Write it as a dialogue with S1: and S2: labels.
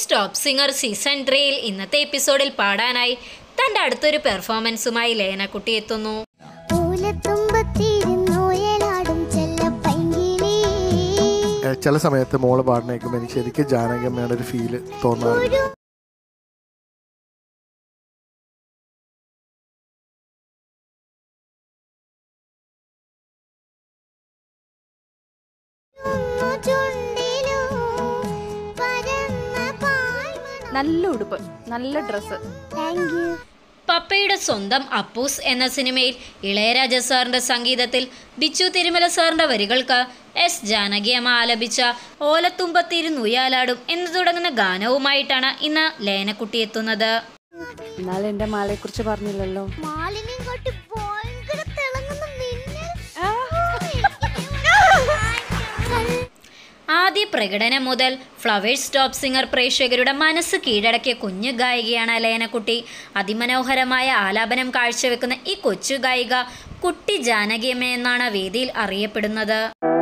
S1: flowers top singer season ത്രീയിൽ ഇന്നത്തെ എപ്പിസോഡിൽ പാടാനായി തൻ്റെ അടുത്തൊരു പെർഫോമൻസുമായി ലേനക്കുട്ടി എത്തുന്നു
S2: ഓലത്തുമ്പത്തിരുന്നോയലാടും ചെല്ലപ്പൈങ്കിളി
S3: ഏഹ് ചില സമയത്ത് മോള് പാടിനേക്കുമ്പോൾ എനിക്ക് ശരിക്കും ജാനകമ്മയുടെ ഒരു ഫീല് തോന്നാറുണ്ട്
S2: ഒന്നു ചുണ്ടിലു പരന്ന പായ്മണം
S4: നല്ല ഉടുപ്പ് നല്ല ഡ്രസ്സ്
S2: താങ്ക് യു
S1: പപ്പയുടെ സ്വന്തം അപ്പൂസ് എന്ന സിനിമയിൽ ഇളയരാജ സാറിന്റെ സംഗീതത്തിൽ ബിച്ചു തിരുമല സാറിന്റെ വരികൾക്ക് എസ് ജാനകിയമ്മ ആലപിച്ച ഓലത്തുമ്പത്തിരുന്നുയാലാടും എന്ന് തുടങ്ങുന്ന ഗാനവുമായിട്ടാണ് ഇന്ന് ലേനക്കുട്ടി എത്തുന്നത്
S4: എന്നാൽ എന്റെ മാലയെ കുറിച്ച് പറഞ്ഞില്ലല്ലോ
S2: മാലിന്യം കൊണ്ട് ഭയങ്കര തിളങ്ങുന്ന മിന്നൽ
S1: ആദ്യ പ്രകടനം മുതൽ ഫ്ലവേഴ്സ് ടോപ്പ് സിംഗർ പ്രേക്ഷകരുടെ മനസ്സ് കീഴടക്കിയ കുഞ്ഞു ഗായികയാണ് ലേനക്കുട്ടി അതിമനോഹരമായ ആലാപനം കാഴ്ചവെക്കുന്ന ഈ കൊച്ചു ഗായിക കുട്ടി ജാനകിയമ്മ എന്നാണ് വേദിയിൽ അറിയപ്പെടുന്നത്